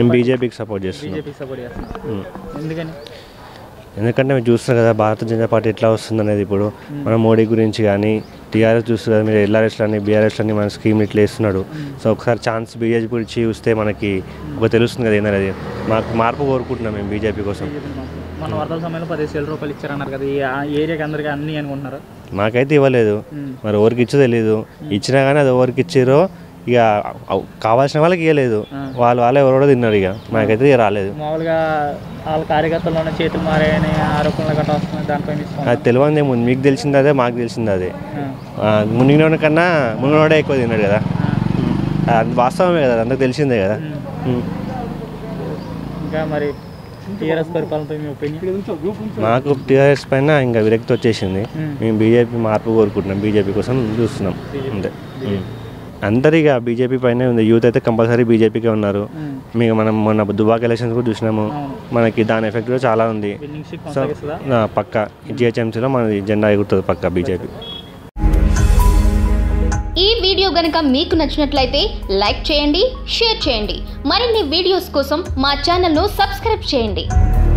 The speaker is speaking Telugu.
మేము బీజేపీకి సపోర్ట్ చేస్తున్నాం బీజేపీకి సపోర్ట్ చేస్తున్నారు ఉమ్. ఎందుకని ఎందుకంటే మేము చూస్తున్నాం కదా భారతీయ జనతా పార్టీ ఎట్లా వస్తుంది అనేది ఇప్పుడు మన మోడీ గురించి కానీ టీఆర్ఎస్ చూస్తుంది కదా మీరు ఎల్ఆర్ఎస్లు అని బీఆర్ఎస్ అని మన స్కీమ్ ఇట్లా ఇస్తున్నాడు సో ఒకసారి ఛాన్స్ బీజేపీ గురించి చూస్తే మనకి ఒక తెలుస్తుంది కదా ఏంటనేది మాకు మార్పు కోరుకుంటున్నాం మేము బీజేపీ కోసం బీజేపీ మాకు. మన వరదల సమయంలో పదిహేను వేల రూపాయలు ఇచ్చారన్నారు కదా ఈ ఆ ఏరియాకి అందరికీ అన్ని అనుకుంటున్నారు మాకైతే ఇవ్వలేదు ఉమ్. మరి ఎవరికి ఇచ్చో తెలియదు ఇచ్చినా కానీ అది ఎవరికి ఇచ్చారో ఇక అవ్- కావాల్సిన వాళ్ళకి ఇవ్వలేదు వాళ్ళు వాళ్ళే ఎవరో తిన్నారు ఇక మాకైతే ఇక రాలేదు మామూలుగా వాళ్ళ కార్యకర్తల్లోనే చేతులు మారాయని ఆరోపణలు గట్రా వస్తున్నాయి దానిపై మీ స్పందన? అది తెలియంది ఏముంది మీకు తెలిసింది అదే మాకు తెలిసింది అదే ఆ. మునిగినోడి కన్నా మునిగినోడే ఎక్కువ తిన్నాడు కదా ఆ. అది వాస్తవమే కదా అందరికి తెలిసిందే కదా ఉమ్. ఉమ్. ఇంకా మరి టీఆర్ఎస్ పరిపాలనపై మీ ఒపీనియన్ మాకు టీఆర్ఎస్ పైన ఇంకా విరక్తి వచ్చేసింది ఉమ్. మేము బీజేపీ మార్పు కోరుకుంటున్నాం బీజేపీ కోసం చూస్తున్నాం అంతే ఉమ్. అందరు ఇక బీజేపీ పైనే ఉంది యూత్ అయితే కంపల్సరీ బీజేపీకే ఉన్నారు మీకు మనం మొన్న దుబాక్ ఎలక్షన్స్ కూడా చూసినాము అవును. మనకి దాని ఎఫెక్ట్ కూడా చాలా ఉంది విన్నింగ్ షిప్ సో కొనసాగిస్తుందా ఆ, పక్క జిహెచ్ఎంసీలో మనది జెండా ఎగురుతుంది పక్క బీజేపీ ఈ వీడియో గనుక మీకు నచ్చినట్లయితే లైక్ చేయండి షేర్ చేయండి మరిన్ని వీడియోస్ కోసం మా ఛానల్ను సబ్స్క్రైబ్ చేయండి